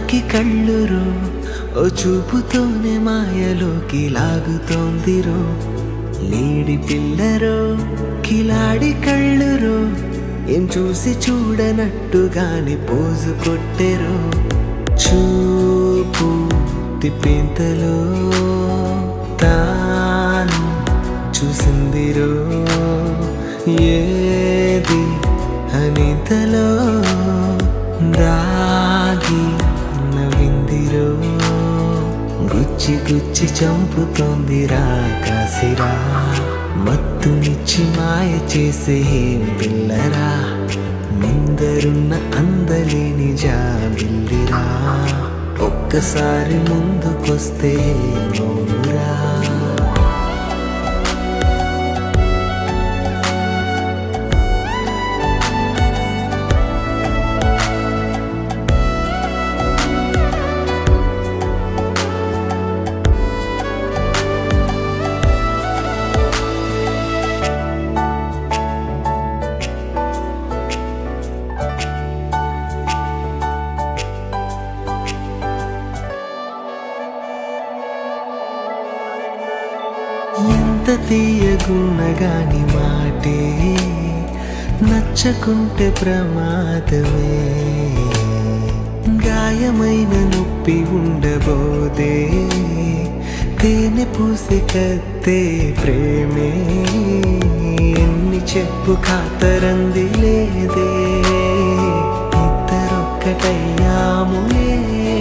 కంటికి కళ్ళురో ఓ చూపుతోనే మాయలోకి లాగుతోందిరో లేడి పిల్లరో కిలాడి కళ్ళురో ఏం చూసి చూడనట్టుగాని పోజు కొట్టెరో చూపు తిప్పేంతలో తాను చూసిందిరో ఏది అనితలో దాగి నవ్విందిరో గుచ్చి గుచ్చి చంపుతోందిరా కాసిరా మత్తునిచ్చి మాయ చేసే ఏం పిల్లరా ముందరున్న అందలేని జాబిల్లిరా ఒక్కసారి ముందుకొస్తే మౌనురా ఎంత తీయగున్నగాని మాటే నచ్చకుంటే ప్రమాదమే గాయమైన నొప్పి ఉండబోదే తేనె పూసి కత్తే ప్రేమే ఎన్ని చెప్పు కాతరంది లేదే ఇద్దరొక్కటయ్యాములే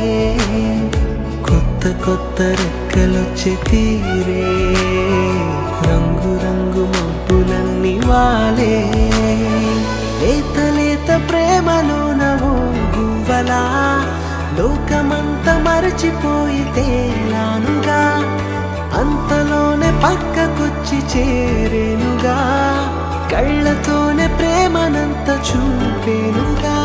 కొత్త కొత్త రెక్కలొచ్చే తీరే రంగు రంగు మబ్బులన్నీ వాలే లేత లేత ప్రేమలో నవో గువ్వలా లోకమంతా మరచిపోయి తేలానుగా అంతలోనే పక్కకొచ్చి చేరేనుగా కళ్ళతోనే ప్రేమనంత చూపేనుగా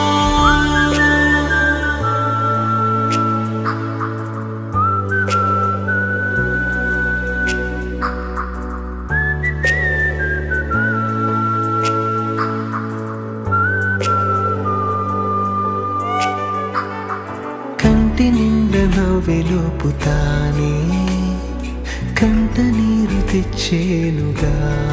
కంటి నిండా నవ్వెలోపుతానే కంట నీరు తెచ్చేనుగా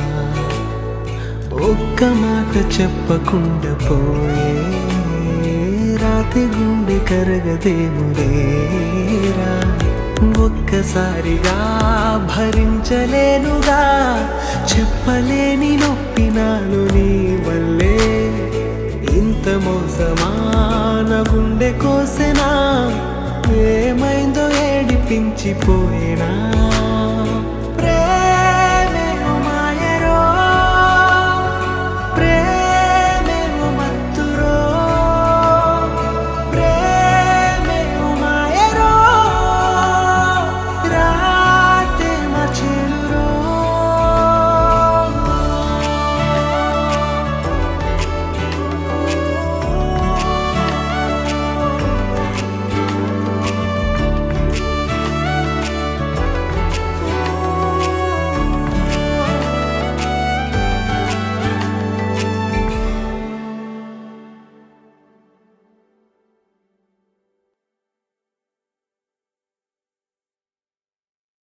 ఒక్క మాట చెప్పకుండా పోయే రాతి గుండె కరగదేములేరా ఒక్కసారిగా భరించలేనుగా చెప్పలేని నొప్పి నాలో నీ వల్లే ఇంత మోసమాన గుండె కోసెనా ఏమైందో ఏడిపించిపోయినా